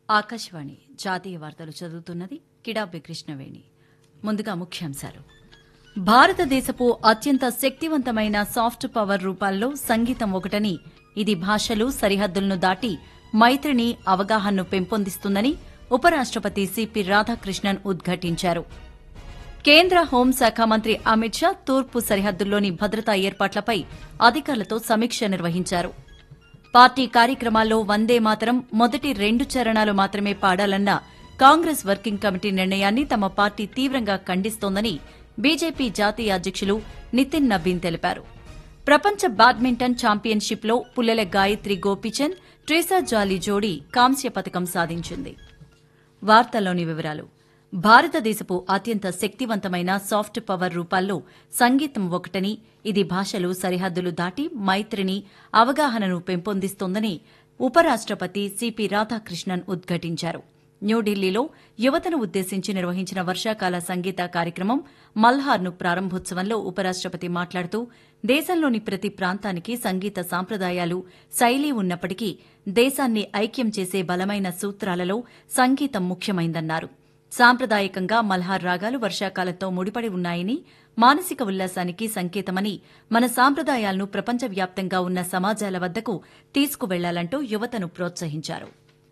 ఆకాశవాణి జాతీయ వార్తలు చదువుతున్నది కిడాబి కృష్ణవేణి ముందుగా ముఖ్యాంశాలు భారతదేశపు అత్యంత శక్తివంతమైన సాఫ్ట్ పవర్ రూపాల్లో సంగీతం ఒకటని ఇది భాషలు సరిహద్దులను దాటి మైత్రిని అవగాహనను పెంపొందిస్తుందని ఉపరాష్టపతి సిపి రాధాకృష్ణన్ ఉద్ఘాటించారు కేంద్ర హోంశాఖ మంత్రి అమిత్ షా తూర్పు సరిహద్దుల్లోని భద్రతా ఏర్పాట్లపై అధికారులతో సమీక్ష నిర్వహించారు పార్టీ కార్యక్రమాల్లో వందే మాతరం మొదటి రెండు చరణాలు మాత్రమే పాడాలన్న కాంగ్రెస్ వర్కింగ్ కమిటీ నిర్ణయాన్ని తమ పార్టీ తీవ్రంగా ఖండిస్తోందని బీజేపీ జాతీయ అధ్యకులు నితిన్ నబీన్ తెలిపారు ప్రపంచ బ్యాడ్మింటన్ ఛాంపియన్షిప్లో పుల్లెల గాయత్రి గోపీచంద్ ట్రేసా జాలీ జోడీ కాంస్య పథకం సాధించింది వార్తల్లోని వివరాలు భారతదేశపు అత్యంత శక్తివంతమైన సాఫ్ట్ పవర్ రూపాల్లో సంగీతం ఒకటని ఇది భాషలు సరిహద్దులు దాటి మైత్రిని అవగాహనను పెంపొందిస్తోందని ఉపరాష్టపతి సిపి రాధాకృష్ణన్ ఉద్ఘాటించారు న్యూఢిల్లీలో యువతను ఉద్దేశించి నిర్వహించిన వర్షాకాల సంగీత కార్యక్రమం మల్హార్ను ప్రారంభోత్సవంలో ఉపరాష్టపతి మాట్లాడుతూ దేశంలోని ప్రతి ప్రాంతానికి సంగీత సాంప్రదాయాలు శైలి ఉన్నప్పటికీ దేశాన్ని ఐక్యం చేసే బలమైన సూత్రాలలో సంగీతం ముఖ్యమైందన్నారు సాంప్రదాయకంగా మల్హార్ రాగాలు వర్షాకాలంతో ముడిపడి ఉన్నాయని మానసిక ఉల్లాసానికి సంకేతమని మన సాంప్రదాయాలను ప్రపంచవ్యాప్తంగా ఉన్న సమాజాల వద్దకు తీసుకువెళ్లాలంటూ యువతను ప్రోత్సహించారు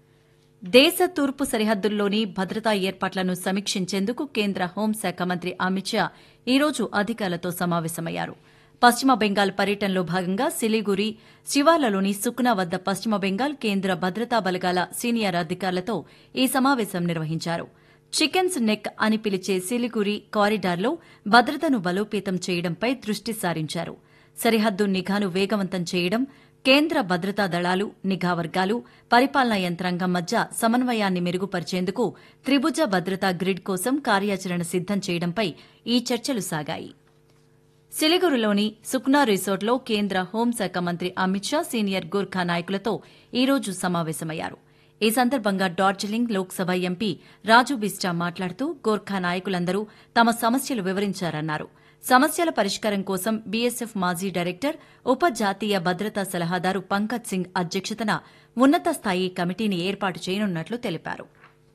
దేశ తూర్పు సరిహద్దుల్లోని భద్రతా ఏర్పాట్లను సమీక్షించేందుకు కేంద్ర హోంశాఖ మంత్రి అమిత్ షా ఈ రోజు అధికారులతో సమావేశమయ్యారు పశ్చిమ బెంగాల్ పర్యటనలో భాగంగా సిలిగురి శివాలలోని సుక్నా వద్ద పశ్చిమ బెంగాల్ కేంద్ర భద్రతా బలగాల సీనియర్ అధికారులతో ఈ సమావేశం నిర్వహించారు చికెన్స్ నెక్ అని పిలిచే సిలిగురి కారిడార్లో భద్రతను బలోపేతం చేయడంపై దృష్టి సారించారు సరిహద్దు నిఘాను వేగవంతం చేయడం కేంద్ర భద్రతా దళాలు నిఘా వర్గాలు పరిపాలనా యంత్రాంగం మధ్య సమన్వయాన్ని మెరుగుపరిచేందుకు త్రిభుజ భద్రతా గ్రిడ్ కోసం కార్యాచరణ సిద్దం చేయడంపై ఈ చర్చలు సాగాయి సిలిగురిలోని సుఖ్నా రిసార్ట్లో కేంద్ర హోంశాఖ మంత్రి అమిత్ షా సీనియర్ గూర్ఖా నాయకులతో ఈ రోజు సమావేశమయ్యారు ఈ సందర్భంగా డార్జిలింగ్ లోక్సభ ఎంపీ రాజు బిస్టా మాట్లాడుతూ గోర్ఖా నాయకులందరూ తమ సమస్యలు వివరించారన్నారు సమస్యల పరిష్కారం కోసం బీఎస్ఎఫ్ మాజీ డైరెక్టర్ ఉప జాతీయ భద్రతా సలహాదారు పంకజ్ సింగ్ అధ్యక్షతన ఉన్నత స్థాయి కమిటీని ఏర్పాటు చేయనున్నట్లు తెలిపారు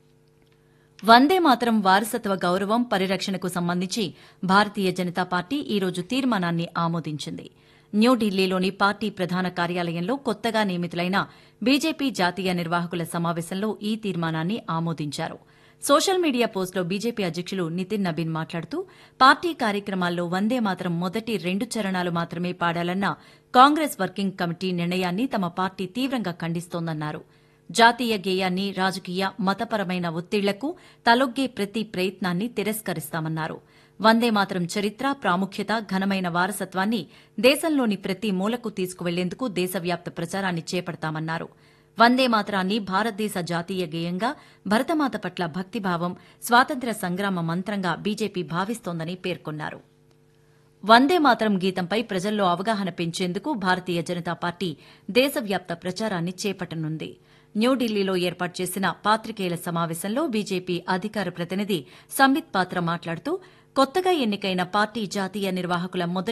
వందే మాతరం వారసత్వ గౌరవం పరిరక్షణకు సంబంధించి భారతీయ జనతా పార్టీ ఈ రోజు తీర్మానాన్ని ఆమోదించింది న్యూఢిల్లీలోని పార్టీ ప్రధాన కార్యాలయంలో కొత్తగా నియమితులైన బీజేపీ జాతీయ నిర్వాహకుల సమావేశంలో ఈ తీర్మానాన్ని ఆమోదించారు సోషల్ మీడియా పోస్టులో బీజేపీ అధ్యకులు నితిన్ నబీన్ మాట్లాడుతూ పార్టీ కార్యక్రమాల్లో వందే మాతరం మొదటి రెండు చరణాలు మాత్రమే పాడాలన్న కాంగ్రెస్ వర్కింగ్ కమిటీ నిర్ణయాన్ని తమ పార్టీ తీవ్రంగా ఖండిస్తోందన్నారు జాతీయ గేయాన్ని రాజకీయ మతపరమైన ఒత్తిళ్లకు తలొగ్గే ప్రతి ప్రయత్నాన్ని తిరస్కరిస్తామన్నారు వందే మాతరం చరిత్ర ప్రాముఖ్యత ఘనమైన వారసత్వాన్ని దేశంలోని ప్రతి మూలకు తీసుకువెళ్లేందుకు దేశవ్యాప్త ప్రచారాన్ని చేపడతామన్నారు వందే మాతరాన్ని భారతదేశ జాతీయ గేయంగా భరతమాత పట్ల భక్తిభావం స్వాతంత్ర్య సంగ్రామ మంత్రంగా బీజేపీ భావిస్తోందని పేర్కొన్నారు వందే మాతరం గీతంపై ప్రజల్లో అవగాహన పెంచేందుకు భారతీయ జనతా పార్టీ దేశవ్యాప్త ప్రచారాన్ని చేపట్టనుంది న్యూఢిల్లీలో ఏర్పాటు చేసిన పాత్రికేయుల సమావేశంలో బీజేపీ అధికార ప్రతినిధి సంబిత్ పాత్ర మాట్లాడుతూ కొత్తగా ఎన్నికైన పార్టీ జాతీయ నిర్వాహకుల మొదటి